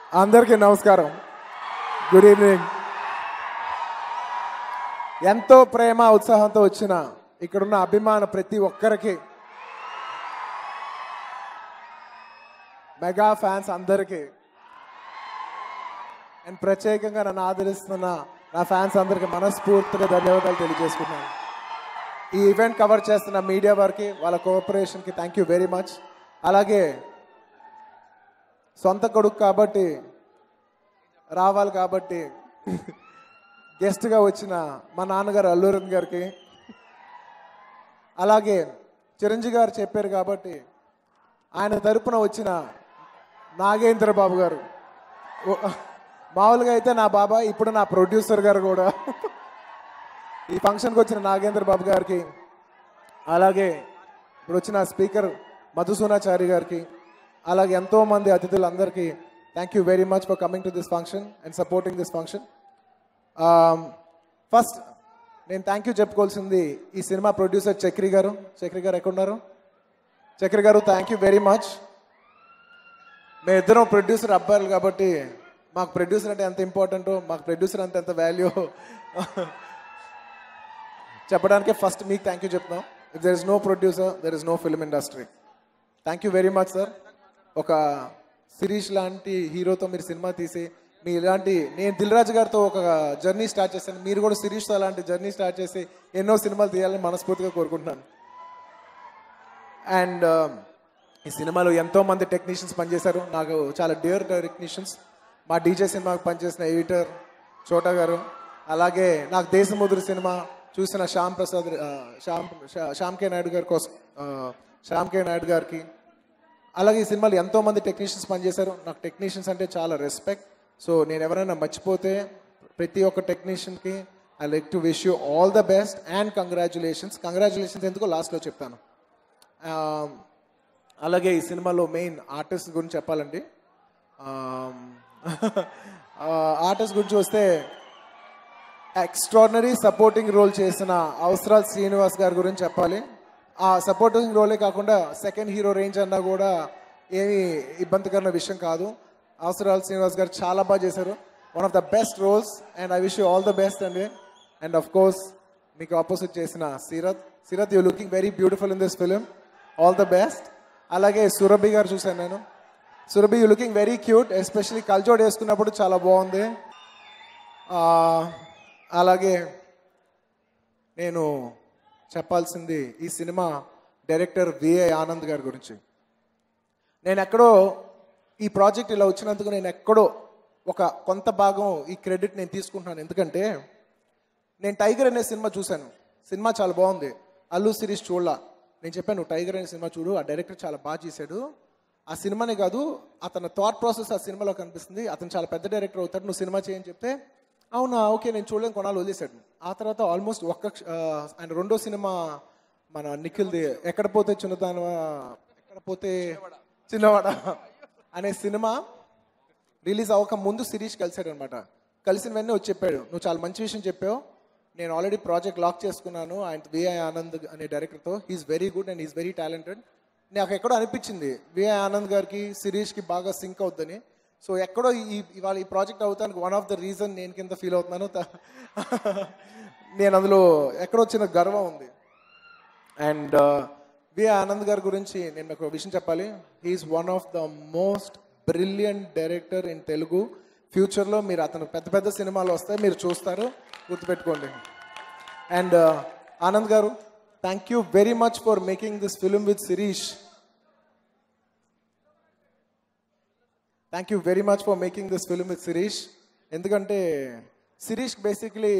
అందరికీ నమస్కారం good evening ఎంతో ప్రేమ ఉత్సాహంతో వచ్చిన ఇక్కడున్న అభిమాన ప్రతి ఒక్కరికి మెగా ఫ్యాన్స్ అందరికీ అండ్ ప్రత్యేకంగా నన్ను ఆదరిస్తున్న నా ఫ్యాన్స్ అందరికీ మనస్ఫూర్తిగా ధన్యవాదాలు తెలియజేసుకున్నాను ఈ ఈవెంట్ కవర్ చేస్తున్న మీడియా వారికి వాళ్ళ కోఆపరేషన్కి థ్యాంక్ యూ వెరీ మచ్ అలాగే సొంత కొడుకు కాబట్టి రావాలి కాబట్టి గెస్ట్గా వచ్చిన మా నాన్నగారు అల్లూరన్ గారికి అలాగే చిరంజీవి గారు చెప్పారు కాబట్టి ఆయన తరపున వచ్చిన నాగేంద్ర బాబు గారు ఓ- మామూలుగా అయితే నా బాబాయ్ ఇప్పుడు నా ప్రొడ్యూసర్ గారు కూడా ఈ ఫంక్షన్కి వచ్చిన నాగేంద్ర బాబు గారికి అలాగే ఇప్పుడు వచ్చిన స్పీకర్ మధుసూనాచారి గారికి అలాగే ఎంతో మంది అతిథులందరికీ thank you very much for coming to this function and supporting this function first నేను థ్యాంక్ యూ చెప్పుకోవాల్సింది ఈ సినిమా ప్రొడ్యూసర్ చక్రి గారు చక్రి గారు ఎక్కడున్నారు చక్రి గారు థ్యాంక్ యూ వెరీ మచ్ మేము ఇద్దరం ప్రొడ్యూసర్ అబ్బాయిలు కాబట్టి మాకు ప్రొడ్యూసర్ అంటే ఎంత ఇంపార్టెంటో మాకు ప్రొడ్యూసర్ అంటే ఎంత వాల్యూ చెప్పడానికే ఫస్ట్ మీకు థ్యాంక్ యూ చెప్తున్నాం if there is no producer there is no film industry thank you very much sir ఒక శిరీష్ లాంటి హీరోతో మీరు సినిమా తీసి మీ ఇలాంటి నేను దిల్ రాజు గారితో ఒక జర్నీ స్టార్ట్ చేశాను మీరు కూడా శిరీష్తో అలాంటి జర్నీ స్టార్ట్ చేసి ఎన్నో సినిమాలు తీయాలని మనస్ఫూర్తిగా కోరుకుంటున్నాను అండ్ ఈ సినిమాలో ఎంతో మంది టెక్నీషియన్స్ పనిచేశారు నాకు చాలా డియర్ టెక్నీషియన్స్ మా డీజే సినిమాకి పనిచేసిన ఎడిటర్ చోటా గారు అలాగే నాకు దేశముదురు సినిమా చూసిన శ్యామ్ ప్రసాద్ ఆ, శ్యామ్ శా- శ్యామ్ కే నాయుడు గారి కోసం ఆ, శ్యామ్ కే నాయుడు గారికి అలాగే ఈ సినిమాలో ఎంతో మంది టెక్నీషియన్స్ పనిచేశారు నాకు టెక్నీషియన్స్ అంటే చాలా రెస్పెక్ట్ సో నేను ఎవరైనా మర్చిపోతే ప్రతి ఒక్క టెక్నీషియన్కి I like to wish you all the best and congratulations congratulations ఎందుకో లాస్ట్లో చెప్తాను ఆ, అలాగే ఈ సినిమాలో మెయిన్ ఆర్టిస్ట్ గురించి చెప్పాలండి ఆర్టిస్ట్ గురించి వస్తే ఎక్స్ట్రాడినరీ సపోర్టింగ్ రోల్ చేసిన అవసరాల్ శ్రీనివాస్ గారి గురించి చెప్పాలి ఆ సపోర్టింగ్ రోలే కాకుండా సెకండ్ హీరో రేంజ్ అన్నా కూడా ఏమి ఇబ్బందికరమైన విషయం కాదు అవసరాల్ శ్రీనివాస్ గారు చాలా బాగా చేశారు one of the best roles and I wish you all the best అండి అండ్ అఫ్ కోర్స్ మీకు ఆపోజిట్ చేసిన Seerat Seerat you looking very beautiful in this film all the best అలాగే సురభి గారు చూశాను నేను Surabhi you looking very cute especially కల్జోడ్ వేసుకున్నప్పుడు చాలా బాగుంది ఆ, అలాగే నేను చెప్పాల్సింది ఈ సినిమా డైరెక్టర్ విఏ ఆనంద్ గారి గురించి నేను ఎక్కడో ఈ ప్రాజెక్ట్ ఇలా వచ్చినందుకు నేను ఎక్కడో ఒక కొంత భాగం ఈ క్రెడిట్ నేను తీసుకుంటున్నాను ఎందుకంటే నేను టైగర్ అనే సినిమా చూశాను సినిమా చాలా బాగుంది అల్లు సిరీస్ చూడలా నేను చెప్పాను "నువ్వు టైగర్ అనే సినిమా చూడు ఆ డైరెక్టర్ చాలా బాగా చేశాడు ఆ సినిమానే కాదు అతని థాట్ ప్రాసెస్ ఆ సినిమాలో కనిపిస్తుంది అతను చాలా పెద్ద డైరెక్టర్ అవుతాడు నువ్వు సినిమా చేయని చెప్తే అవునా ఓకే నేను చూడలేని కొనాలి వదిలేశాడు ఆ తర్వాత ఆల్మోస్ట్ ఒక్క క్ష- ఆ, ఆయన రెండో సినిమా మన నిఖిల్ది ఎక్కడ పోతే చిన్నదాన ఎక్కడ పోతే చిన్నవాడ అనే సినిమా రిలీజ్ అవ్వక ముందు సిరీస్ కలిసాడు అనమాట కలిసిన వెంటనే వచ్చి చెప్పాడు నువ్వు చాలా మంచి విషయం చెప్పావు నేను ఆల్రెడీ ప్రాజెక్ట్ లాక్ చేసుకున్నాను ఆయన విఐ ఆనంద్ అనే డైరెక్టర్తో he's very good and is very talented నాకు ఎక్కడో అనిపించింది విఐ ఆనంద్ గారికి సిరీష్కి బాగా సింక్ అవుద్దని సో ఎక్కడో ఈ ఇవాళ ఈ ప్రాజెక్ట్ అవుతానికి వన్ ఆఫ్ ద రీజన్ నేను కింద ఫీల్ అవుతున్నాను త- నేను అందులో ఎక్కడో చిన్న గర్వం ఉంది అండ్ వి ఆనంద్ గారి గురించి నేను ఒక విషయం చెప్పాలి he's one of the most brilliant director in Telugu ఫ్యూచర్లో మీరు అతను పెద్ద పెద్ద సినిమాలు వస్తాయి మీరు చూస్తారు గుర్తుపెట్టుకోండి అండ్ ఆనంద్ గారు thank you very much for making this film with Sirish thank you very much for making this film with Sirish ఎందుకంటే శిరీష్ బేసిక్లీ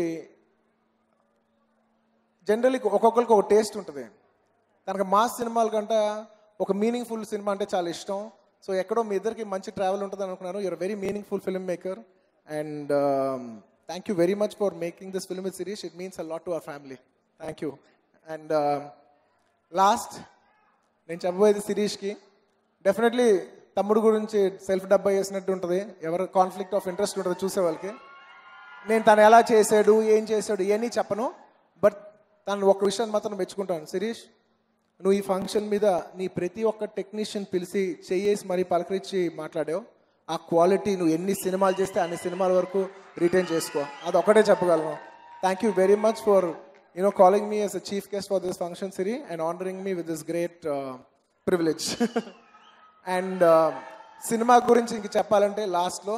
జనరల్లీ ఒక్కొక్కరికి ఒక టేస్ట్ ఉంటుంది తనకు మాస్ సినిమాల కంటే ఒక మీనింగ్ఫుల్ సినిమా అంటే చాలా ఇష్టం సో ఎక్కడో మీ ఇద్దరికి మంచి ట్రావెల్ ఉంటుంది అనుకున్నాను you're very meaningful film maker and thank you very much for making this film with Sirish it means a lot to our family thank you and last నేను చెప్పబోయేది సిరీష్కి డెఫినెట్లీ తమ్ముడు గురించి సెల్ఫ్ డబ్బా చేసినట్టు ఉంటుంది ఎవరు కాన్ఫ్లిక్ట్ ఆఫ్ ఇంట్రెస్ట్ ఉంటుంది చూసే వాళ్ళకి నేను తను ఎలా చేశాడు ఏం చేశాడు ఇవన్నీ చెప్పను బట్ తను ఒక విషయాన్ని మాత్రం మెచ్చుకుంటాను శిరీష్ నువ్వు ఈ ఫంక్షన్ మీద నీ ప్రతి ఒక్క టెక్నీషియన్ పిలిచి చెయ్యేసి మరీ పలకరించి మాట్లాడావు ఆ క్వాలిటీ నువ్వు ఎన్ని సినిమాలు చేస్తే అన్ని సినిమాల వరకు రిటైన్ చేసుకో అది ఒకటే చెప్పగలను thank you very much for you know calling me as a chief guest for this function సిరీ and honouring me with this great privilege and cinema గురించి ఇంక చెప్పాలంటే లాస్ట్లో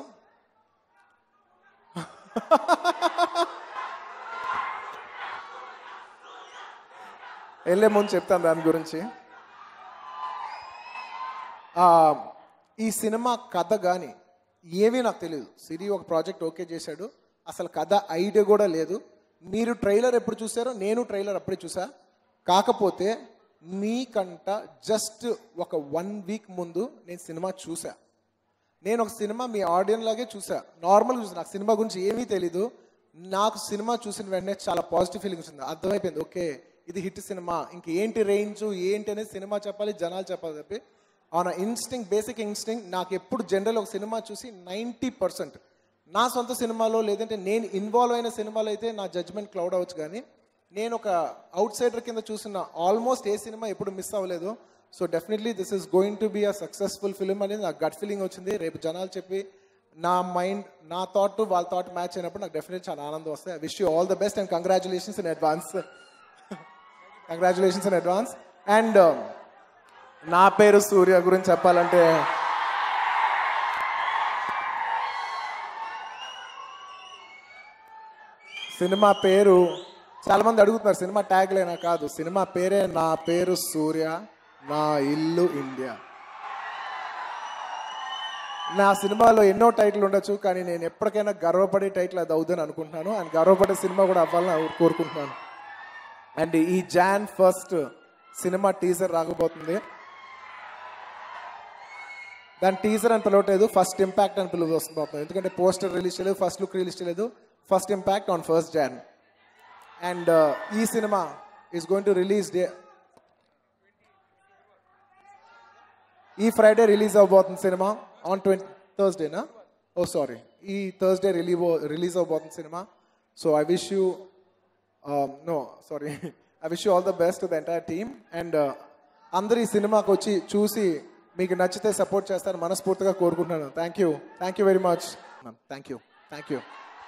వెళ్ళే ముందు చెప్తాను దాని గురించి ఆ, ఈ సినిమా కథ కానీ ఏమీ నాకు తెలియదు సిరి ఒక ప్రాజెక్ట్ ఓకే చేశాడు అసలు కథ ఐడియా కూడా లేదు మీరు ట్రైలర్ ఎప్పుడు చూసారో నేను ట్రైలర్ అప్పుడే చూసా కాకపోతే మీకంట జస్ట్ ఒక వన్ వీక్ ముందు నేను సినిమా చూసా నేను ఒక సినిమా మీ ఆడియన్ లాగే చూసా నార్మల్ చూసా నాకు సినిమా గురించి ఏమీ తెలీదు నాకు సినిమా చూసిన వెంటనే చాలా పాజిటివ్ ఫీలింగ్ వచ్చింది అర్థమైపోయింది ఓకే ఇది హిట్ సినిమా ఇంక ఏంటి రేంజ్ ఏంటి అనేది సినిమా చెప్పాలి జనాలు చెప్పాలి చెప్పి ఆన్ ఇన్స్టింగ్ బేసిక్ ఇన్స్టింగ్ నాకు ఎప్పుడు జనరల్ ఒక సినిమా చూసి నైంటీ పర్సెంట్ నా సొంత సినిమాలో లేదంటే నేను ఇన్వాల్వ్ అయిన సినిమాలో అయితే నా జడ్జ్మెంట్ క్లౌడ్ అవ్వచ్చు కానీ నేను ఒక అవుట్ సైడర్ కింద చూసిన ఆల్మోస్ట్ ఏ సినిమా ఎప్పుడు మిస్ అవ్వలేదు so definitely this is going to be a successful film అనేది నాకు గట్ ఫీలింగ్ వచ్చింది రేపు జనాలు చెప్పి నా మైండ్ నా థాట్ వాళ్ళ థాట్ మ్యాచ్ అయినప్పుడు నాకు డెఫినెట్ చాలా ఆనందం వస్తాయి wish you all the best and congratulations in advance congratulations in advance and నా పేరు సూర్య గురించి చెప్పాలంటే సినిమా పేరు చాలా మంది అడుగుతున్నారు సినిమా ట్యాగ్ లేనా కాదు సినిమా పేరే నా పేరు సూర్య నా ఇల్లు ఇండియా నా సినిమాలో ఎన్నో టైటిల్ ఉండొచ్చు కానీ నేను ఎప్పటికైనా గర్వపడే టైటిల్ అది అవుదని అనుకుంటున్నాను అండ్ గర్వపడే సినిమా కూడా అవ్వాలని కోరుకుంటున్నాను అండ్ ఈ జాన్ ఫస్ట్ సినిమా టీజర్ రాకపోతుంది దాని టీజర్ అని పిలవట్లేదు ఫస్ట్ ఇంపాక్ట్ అని పిలువ వస్తుంది ఎందుకంటే పోస్టర్ రిలీజ్ చేయలేదు ఫస్ట్ లుక్ రిలీజ్ చేయలేదు first impact on first John and ఈ cinema is going to release day ఈ ఫ్రైడే రిలీజ్ అవబోతుంది సినిమా ఆన్ ట్వంటీ థర్స్డేనా ఓ సారీ ఈ థర్స్డే రిలీవ్ రిలీజ్ అవబోతుంది cinema so I wish you no sorry I wish you all the best the entire team and అందరు ఈ సినిమాకి వచ్చి చూసి మీకు నచ్చితే సపోర్ట్ చేస్తారు మనస్ఫూర్తిగా కోరుకుంటున్నాను thank you thank you very much thank you thank you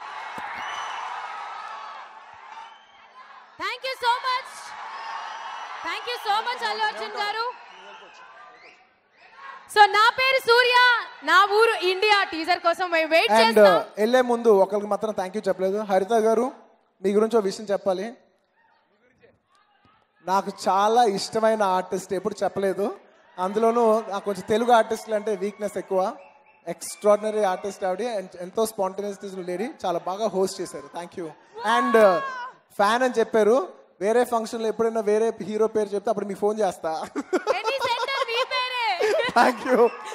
thank you so much thank you so much Allu Arjun గారు సో నా పేరు సూర్య నా ఊరు ఇండియా టీజర్ కోసం మేము వెయిట్ అండ్ చేస్తాం వెళ్ళే ముందు ఒకరికి మాత్రం థ్యాంక్ యూ చెప్పలేదు హరిత గారు మీ గురించి ఒక విషయం చెప్పాలి నాకు చాలా ఇష్టమైన ఆర్టిస్ట్ ఎప్పుడు చెప్పలేదు అందులోనూ నాకు కొంచెం తెలుగు ఆర్టిస్టులు అంటే వీక్నెస్ ఎక్కువ ఎక్స్ట్రాడినరీ ఆర్టిస్ట్ ఆవిడ and ఎంతో స్పాంటేనియస్ లేడీ చాలా బాగా హోస్ట్ చేశారు థ్యాంక్ యూ అండ్ ఫ్యాన్ అని చెప్పారు వేరే ఫంక్షన్లో ఎప్పుడైనా వేరే హీరో పేరు చెప్తే అప్పుడు మీకు ఫోన్ చేస్తా ఎనీ సెంటర్ మీ పేరే థ్యాంక్ యూ